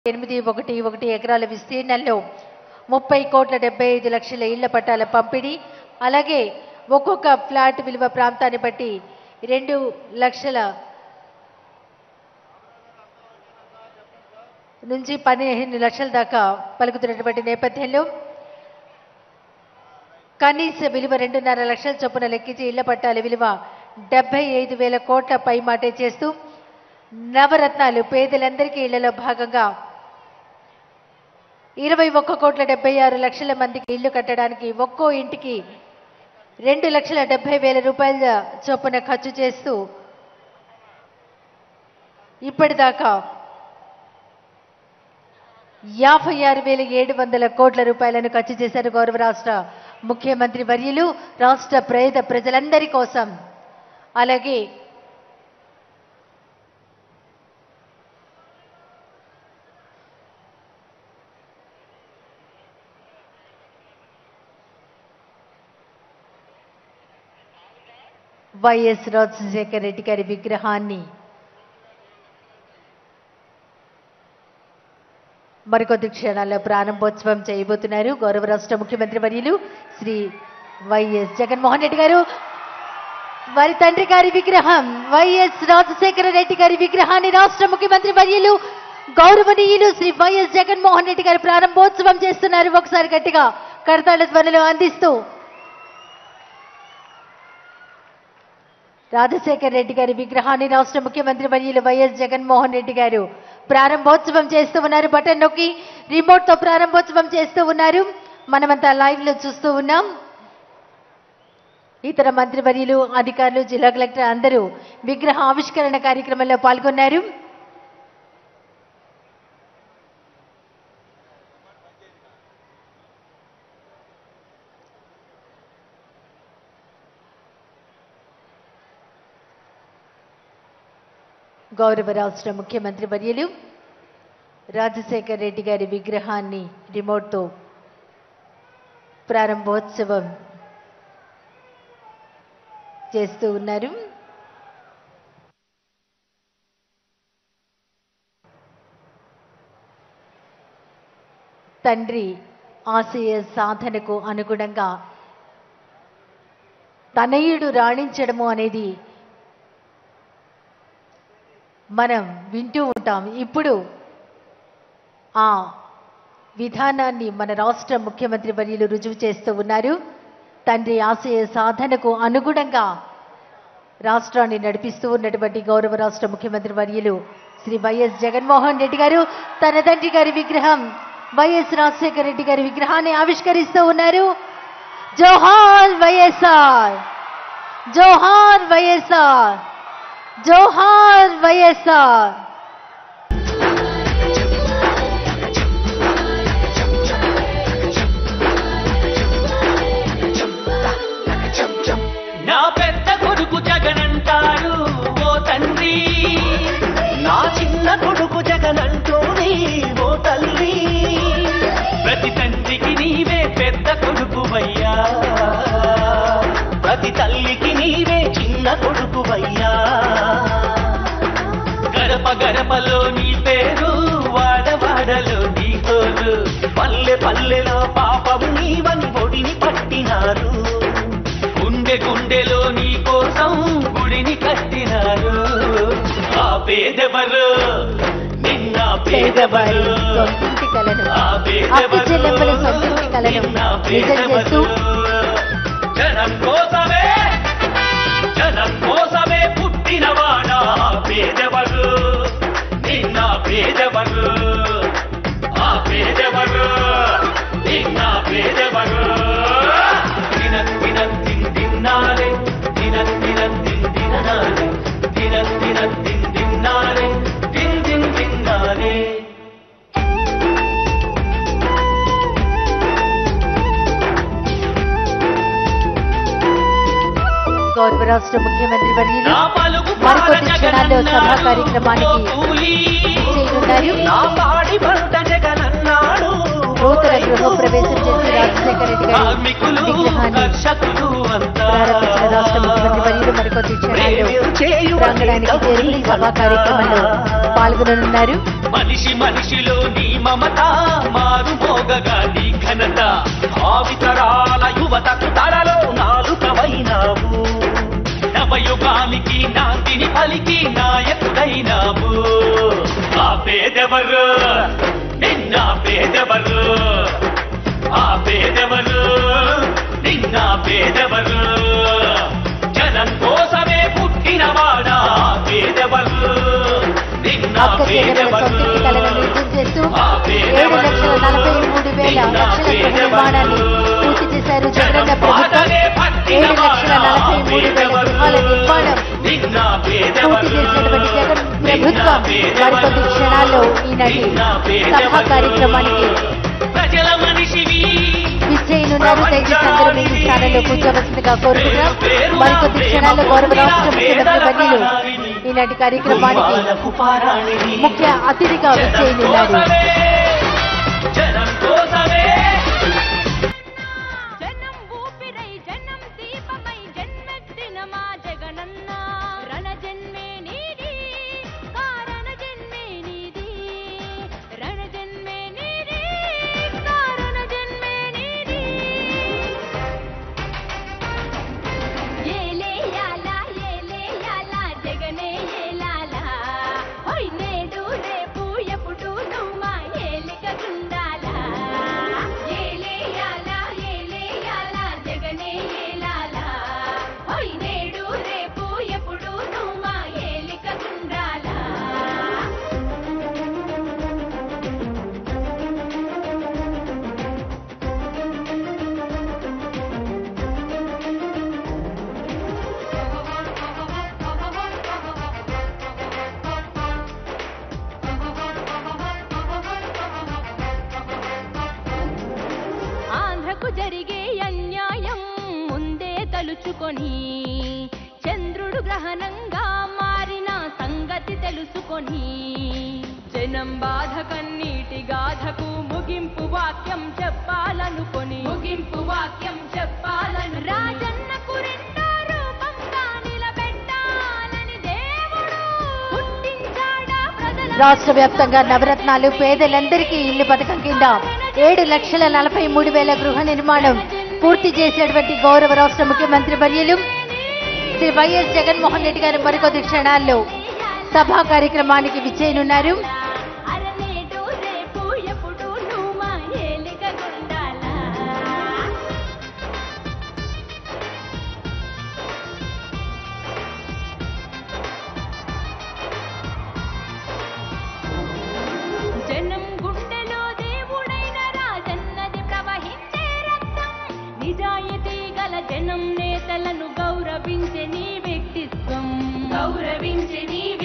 ఎనిమిది ఒకటి ఒకటి ఎకరాల విస్తీర్ణంలో ముప్పై కోట్ల డెబ్బై ఐదు లక్షల ఇళ్ల పట్టాల పంపిణీ అలాగే ఒక్కొక్క ఫ్లాట్ విలువ ప్రాంతాన్ని బట్టి రెండు లక్షల నుంచి పదిహేను లక్షల దాకా పలుకుతున్నటువంటి నేపథ్యంలో కనీస విలువ రెండున్నర లక్షల చొప్పున లెక్కించి ఇళ్ల పట్టాల విలువ డెబ్బై ఐదు వేల కోట్ల పైమాటే చేస్తూ నవరత్నాలు పేదలందరికీ ఇళ్లలో భాగంగా ఇరవై ఒక్క కోట్ల డెబ్బై ఆరు లక్షల మందికి ఇల్లు కట్టడానికి ఒక్కో ఇంటికి రెండు లక్షల డెబ్బై వేల రూపాయల చొప్పున ఖర్చు చేస్తూ ఇప్పటిదాకా యాభై ఆరు వేల ఏడు వందల కోట్ల రూపాయలను ఖర్చు చేశారు గౌరవ రాష్ట్ర ముఖ్యమంత్రి వర్యులు రాష్ట్ర పేద ప్రజలందరి కోసం అలాగే వైఎస్ రాజశేఖర రెడ్డి గారి విగ్రహాన్ని మరికొద్ది క్షణాల్లో ప్రారంభోత్సవం చేయబోతున్నారు గౌరవ రాష్ట్ర ముఖ్యమంత్రి వర్యులు శ్రీ వైఎస్ జగన్మోహన్ రెడ్డి గారు వారి తండ్రి గారి విగ్రహం వైఎస్ రాజశేఖర రెడ్డి గారి విగ్రహాన్ని రాష్ట్ర ముఖ్యమంత్రి వర్యులు గౌరవనీయులు శ్రీ వైఎస్ జగన్మోహన్ రెడ్డి గారు ప్రారంభోత్సవం చేస్తున్నారు ఒకసారి గట్టిగా కడతాళ ధ్వనులు అందిస్తూ రాజశేఖర్ రెడ్డి గారి విగ్రహాన్ని రాష్ట్ర ముఖ్యమంత్రి వర్యులు వైఎస్ జగన్మోహన్ రెడ్డి గారు ప్రారంభోత్సవం చేస్తూ ఉన్నారు బటన్ నొక్కి రిమోట్ తో ప్రారంభోత్సవం చేస్తూ ఉన్నారు మనమంతా లైవ్ లో చూస్తూ ఉన్నాం ఇతర మంత్రివర్యులు అధికారులు జిల్లా కలెక్టర్ అందరూ విగ్రహ ఆవిష్కరణ కార్యక్రమంలో పాల్గొన్నారు గౌరవ రాష్ట్ర ముఖ్యమంత్రి వర్యులు రాజశేఖర్ రెడ్డి గారి విగ్రహాన్ని రిమోట్తో ప్రారంభోత్సవం చేస్తూ ఉన్నారు తండ్రి ఆశయ సాధనకు అనుగుణంగా తనయుడు రాణించడము అనేది మనం వింటూ ఉంటాం ఇప్పుడు ఆ విధానాన్ని మన రాష్ట్ర ముఖ్యమంత్రి వర్యులు రుజువు చేస్తూ ఉన్నారు తండ్రి ఆశయ సాధనకు అనుగుణంగా రాష్ట్రాన్ని నడిపిస్తూ ఉన్నటువంటి గౌరవ రాష్ట్ర ముఖ్యమంత్రి వర్యులు శ్రీ వైఎస్ జగన్మోహన్ రెడ్డి గారు తన తండ్రి గారి విగ్రహం వైఎస్ రాజశేఖర రెడ్డి గారి విగ్రహాన్ని ఆవిష్కరిస్తూ ఉన్నారు జోహార్ వైఎస్ఆర్ జోహార్ వైఎస్ఆర్ జోహార్ వైఎస్ఆర్ నా పెద్ద కొడుకు జగనంటాడు ఓ తండ్రి నా చిన్న కొడుకు జగనంటోని ఓ తల్లి ప్రతి తండ్రికి నీవే పెద్ద కొడుకువయ్యా ప్రతి తల్లికి నీవే చిన్న కొడుకువయ్యా గడప గడపలో నీ పేరు వాడవాడలో నీ కోరు పల్లె పల్లెలో పాపము నీవని ఒడిని పట్టినారు గుండె గుండెలో నీ కోసం గుడిని కట్టినారు ఆ పేదెవరు నిన్న పేదెవరు సొంతింటి కలను ఆ అక్క చెల్లెమ్మల సొంతింటి కలను నిజం చేస్తూ జనం కోసమే జనం కోసమే పుట్టినవాడా పేదెవరు నిన్న పేదెవరు ఆ పేదెవరు నిన్న పేదెవరు దిన దిన దిన్ దిన్నారే దిన దిన దిన్ దినారే దిన దిన దిన్ దిన్నారే దిన్ దిన్ దిన్నారే గౌరవ రాష్ట్ర ముఖ్యమంత్రి వర్యులు నా పలుకు మరికొద్ది క్షణాల్లో సభా కార్యక్రమానికి చేయనున్నారు నా పాడి పంట జగనన్నాడు నూతన గృహ ప్రవేశం చేసి రాజశేఖర రెడ్డి గారి కార్మికులు విగ్రహాన్ని కర్షకులు అంతా ప్రారంభించిన రాష్ట్ర ముఖ్యమంత్రి వర్యులు మరికొద్ది మరికొద్ది క్షణాల్లో ప్రాంగణానికి చేరుకుని సభా కార్యక్రమంలో పాల్గొననున్నారు మనిషి మనిషిలో నీ మమత మారు మోగగా నీ ఘనత భావితరాల యువతకు తరలో నాలుకవైనావు నవయుగానికి నాందిని పలికి నాయకుడైనావు ఆ పేదెవరు నిన్న పేదెవరు ఆ పేదెవరు నిన్న పేదెవరు జనం కోసమే పుట్టినవాడా పేదెవరు నిన్న అక్క చెల్లెల సొంతింటి కలను నిజం చేస్తూ ఏడు లక్షల నలభై మూడు వేల లక్షల గృహ నిర్మాణాన్ని పూర్తి చేశారు జగనన్న ప్రభుత్వం ఏడు లక్షల నలభై మూడు వేల గృహాల నిర్మాణం పూర్తి చేసినటువంటి జగన్ ప్రభుత్వం మరికొద్ది క్షణాల్లో ఈనాటి సభా కార్యక్రమానికి ప్రజల మనిషివి విజయనున్నారు దయచేసి అందరూ మీ స్థానంలో కూర్చోవలసిందిగా కోరుతున్నాం మరికొద్ది క్షణాల్లో గౌరవ రాష్ట్ర ముఖ్యమంత్రి వర్యులు ఈనాటి కార్యక్రమానికి ముఖ్య అతిథిగా విజయనున్నారు జనం కోసమే జనం ఊపిరై జనం దీపమై జన్మెత్తిన మా జగనన్న రణ జన్మే నీది కారణ జన్మే నీది రణ జన్మే నీది కారణ జన్మే నీది ఏలే యాలా ఏలే యాలా జగనే ఏలాలా హోయ్ నేడు రేపు ఎప్పుడు నువ్వు మా ఏలిక గుండాలా ఏలే యాలా ఏలే యాలా జగనే ఏలాలా హోయ్ నేడు రేపు ఎప్పుడు నువ్వు మా ఏలిక గుండాలా ఆంధ్రకు జరిగే అన్యాయం ముందే తలుచుకొని చంద్రుడు గ్రహణంగా మారిన సంగతి తెలుసుకొని జనం బాధ కన్నీటి గాథకు ముగింపు వాక్యం చెప్పాలనుకొని ముగింపు వాక్యం చెప్పాలను రాజన్నకు రెండో రూపంగా నిలబెట్టాలని దేవుడు పుట్టించాడా ప్రజల రాష్ట్ర వ్యాప్తంగా నవరత్నాలు పేదలందరికీ ఇల్లు పథకం కింద ఏడు లక్షల నలభై మూడు వేల గృహ నిర్మాణం పూర్తి చేసేటువంటి గౌరవ రాష్ట్ర ముఖ్యమంత్రి వర్యులు శ్రీ వైఎస్ జగన్మోహన్ రెడ్డి గారు మరికొద్ది క్షణాల్లో సభా కార్యక్రమానికి విచ్చేయనున్నారు అరనేడు రేపు ఎప్పుడు నువ్వు మా ఏలిక గుండాలా జనం గుండెలో దేవుడైన రాజన్నది ప్రవహించే రక్తం నిజాయితీ గల జనం నేతలను గౌరవించే నీ వ్యక్తిత్వం గౌరవించే నీ